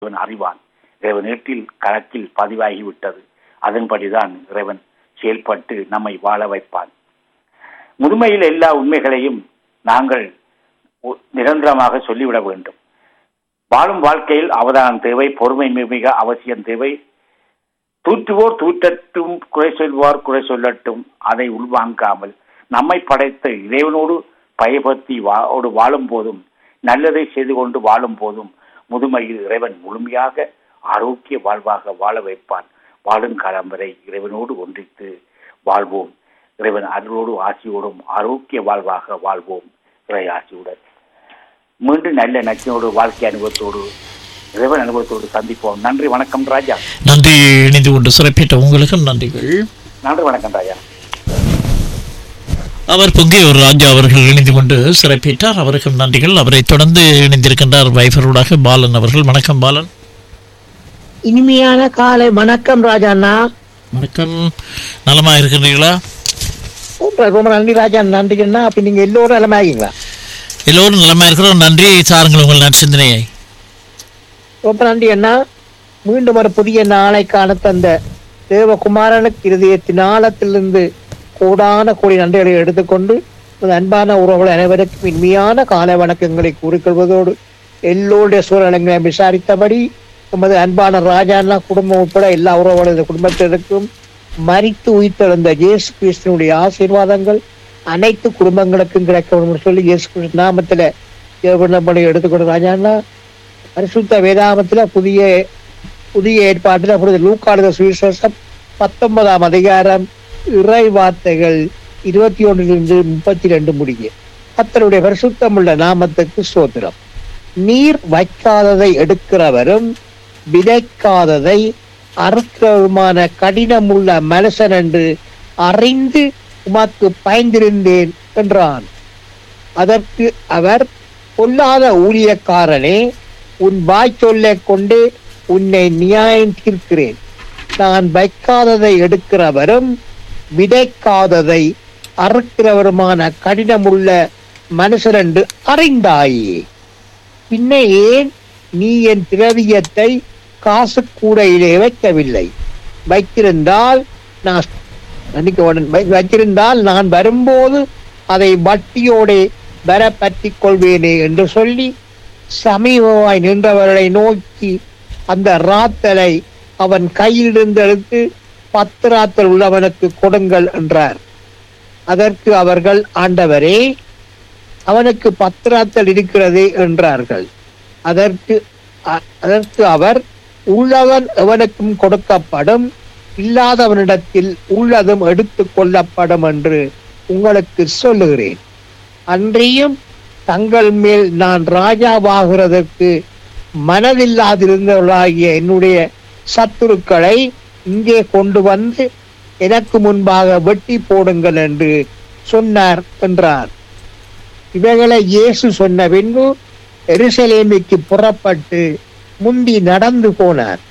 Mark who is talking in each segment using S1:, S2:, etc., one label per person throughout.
S1: இவன் அறிவான் இறைவன் ஏட்டில் கணக்கில் பதிவாகிவிட்டது அதன்படிதான் இறைவன் செயல்பட்டு நம்மை வாழ வைப்பான் முதுமையில் எல்லா உண்மைகளையும் நாங்கள் ஒ- நிரந்தரமாக சொல்லிவிட வேண்டும் வாழும் வாழ்க்கையில் அவதானம் தேவை பொறுமை மிக மிக அவசியம் தேவை தூற்றுவோர் தூற்றட்டும் குறை சொல்வார் குறை சொல்லட்டும் அதை உள்வாங்காமல் நம்மை படைத்த இறைவனோடு பயபக்தி வாடு வாழும் போதும் நல்லதை செய்து கொண்டு வாழும் போதும் முதுமையில் இறைவன் முழுமையாக ஆரோக்கிய வாழ்வாக வாழ வைப்பான் வாழும் காலம் வரை இறைவனோடு ஒன்றித்து வாழ்வோம் இறைவன் அருளோடு ஆசியோடும் ஆரோக்கிய வாழ்வாக வாழ்வோம் இறை ஆசியுடன் மீண்டும் நல்ல நச்சினோடு வாழ்க்கை அனுபவத்தோடு இறைவன் அனுபவத்தோடு சந்திப்போம் நன்றி வணக்கம் ராஜா
S2: நன்றி இணைந்து கொண்டு சிறப்பித்த உங்களுக்கும் நன்றிகள்
S1: நன்றி வணக்கம் ராஜா
S2: அவர் பொங்கியூர் ராஜா அவர்கள் இணைந்து கொண்டு சிறப்பித்தார் அவருக்கும் நன்றிகள் அவரை தொடர்ந்து இணைந்திருக்கின்றார் வைஃபரோடாக பாலன் அவர்கள் வணக்கம் பாலன்
S3: இனிமையான காலை வணக்கம் ராஜாண்ணா
S2: வணக்கம் நலமா இருக்கின்றீர்களா
S3: ரொம்ப ரொம்ப நன்றி ராஜா நன்றிங்கண்ணா அப்ப நீங்க எல்லோரும் நலமாகீங்களா
S2: எல்லோரும் நலமா இருக்கிறோம் நன்றி சாருங்கள் உங்கள் நற்சிந்தனையை
S3: ரொம்ப நன்றி அண்ணா மீண்டும் ஒரு புதிய நாளை காண தந்த தேவகுமாரனுக்கு இருதயத்தின் ஆழத்திலிருந்து கோடான கோடி நன்றிகளை எடுத்துக்கொண்டு உமது அன்பான உறவுகள் அனைவருக்கும் இனிமையான காலை வணக்கங்களை கூறிக்கொள்வதோடு எல்லோருடைய சூழலங்களை விசாரித்தபடி உமது அன்பான ராஜாண்ணா குடும்பம் உட்பட எல்லா உறவுகளது குடும்பத்தினருக்கும் மரித்து உயிர்த்தெழுந்த இயேசு கிறிஸ்துவனுடைய ஆசீர்வாதங்கள் அனைத்து குடும்பங்களுக்கும் கிடைக்க வேண்டும் என்று சொல்லி இயேசு கிறிஸ்து நாமத்துல தேவனப்படி எடுத்துக்கொண்டு ராஜாண்ணா பரிசுத்த வேதாமத்துல புதிய புதிய ஏற்பாட்டில் புனித லூக்காடுத சுவிசேஷம் பத்தொன்பதாம் அதிகாரம் இறை வார்த்தைகள் இருபத்தி ஒன்றிலிருந்து முப்பத்தி ரெண்டு முடிய கத்தருடைய பரிசுத்தமுள்ள நாமத்துக்கு சோத்திரம் நீர் வைக்காததை எடுக்கிறவரும் விதைக்காததை அறுக்கிறவருமான கடினமுள்ள மனுஷன் என்று அறிந்து உமக்கு பயந்திருந்தேன் என்றான் அதற்கு அவர் பொல்லாத ஊழியக்காரனே உன் வாய் சொல்லைக் கொண்டு உன்னை நியாயம் தீர்க்கிறேன் நான் வைக்காததை எடுக்கிறவரும் விதைக்காததை அறுக்கிறவருமான கடினமுள்ள மனுஷர் என்று அறிந்தாயே பின்ன ஏன் நீ என் திரவியத்தை காசு கூடையிலே வைக்கவில்லை வைத்திருந்தால் நான் மன்னிக்கவும், வை- வைத்திருந்தால் நான் வரும்போது அதை வட்டியோடே வர பற்றிக் கொள்வேனே என்று சொல்லி சமீபமாய் நின்றவர்களை நோக்கி அந்த ராத்தலை அவன் கையிலிருந்து எடுத்து பத்து ராத்தல் உள்ளவனுக்கு கொடுங்கள் என்றார் அதற்கு அவர்கள் ஆண்டவரே அவனுக்கு பத்து ராத்தல் இருக்கிறதே என்றார்கள் அதற்கு அ- அதற்கு அவர் உள்ளவன் எவனுக்கும் கொடுக்கப்படும் இல்லாதவனிடத்தில் உள்ளதும் எடுத்துக் கொள்ளப்படும் என்று உங்களுக்கு சொல்லுகிறேன் அன்றியும் தங்கள் மேல் நான் ராஜாவாகிறதற்கு மனதில்லாதிருந்தவர்களாகிய என்னுடைய சத்துருக்களை இங்கே கொண்டு வந்து எனக்கு முன்பாக வெட்டி போடுங்கள் என்று சொன்னார் என்றார் இவைகளை இயேசு சொன்ன பின்பு எருசலேமிற்கு புறப்பட்டு முந்தி நடந்து போனார்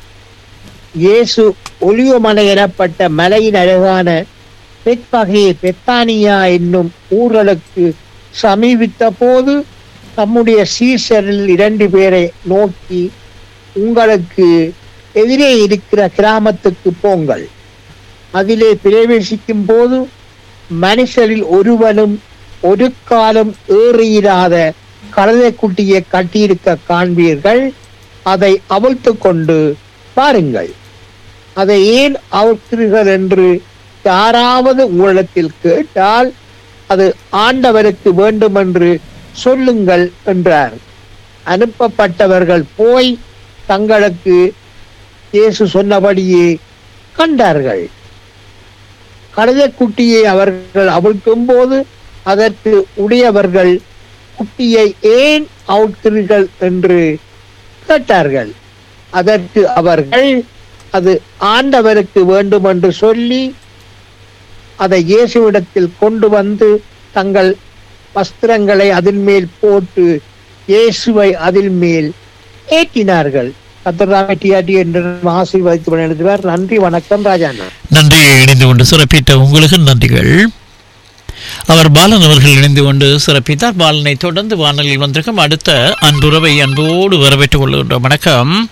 S3: இயேசு ஒலிவமலை எனப்பட்ட மலையின் அழகான பெத்பகே பெத்தானியா என்னும் ஊர்களுக்கு சமீபித்த போது தம்முடைய சீசரில் இரண்டு பேரை நோக்கி உங்களுக்கு எதிரே இருக்கிற கிராமத்துக்கு போங்கள் அதிலே பிரவேசிக்கும் போது மனுஷரில் ஒருவனும் ஒரு காலம் ஏறியிராத கழுதைக்குட்டியை கட்டியிருக்க காண்பீர்கள் அதை அவிழ்த்து கொண்டு பாருங்கள் அதை ஏன் அவிழ்க்கிறீர்கள் என்று யாராவது உங்களிடத்தில் கேட்டால் அது ஆண்டவருக்கு வேண்டுமென்று சொல்லுங்கள் என்றார் அனுப்பப்பட்டவர்கள் போய் தங்களுக்கு இயேசு சொன்னபடியே கண்டார்கள் கழுதைக்குட்டியை அவர்கள் அவிழ்க்கும் போது அதற்கு உடையவர்கள் குட்டியை ஏன் அவிழ்க்கிறீர்கள் என்று கேட்டார்கள் அதற்கு அவர்கள் அது ஆண்டவருக்கு வேண்டும் என்று சொல்லி அதை இயேசுவிடத்தில் கொண்டு வந்து தங்கள் வஸ்திரங்களை அதில் மேல் போட்டு இயேசுவை அதில் மேல் ஏற்றினார்கள் கத்தராமட்டியாட்டி என்று ஆசீர்வதித்து எழுதுவார் நன்றி வணக்கம் ராஜாண்ணா
S2: நன்றி இணைந்து கொண்டு சிறப்பித்த உங்களுக்கு நன்றிகள் அவர் பாலன் அவர்கள் இணைந்து கொண்டு சிறப்பித்தார் பாலனை தொடர்ந்து வானொலியில் வந்திருக்கும் அடுத்த அன்புறவை அன்போடு வரவேற்றுக் கொள்கின்றோம் வணக்கம்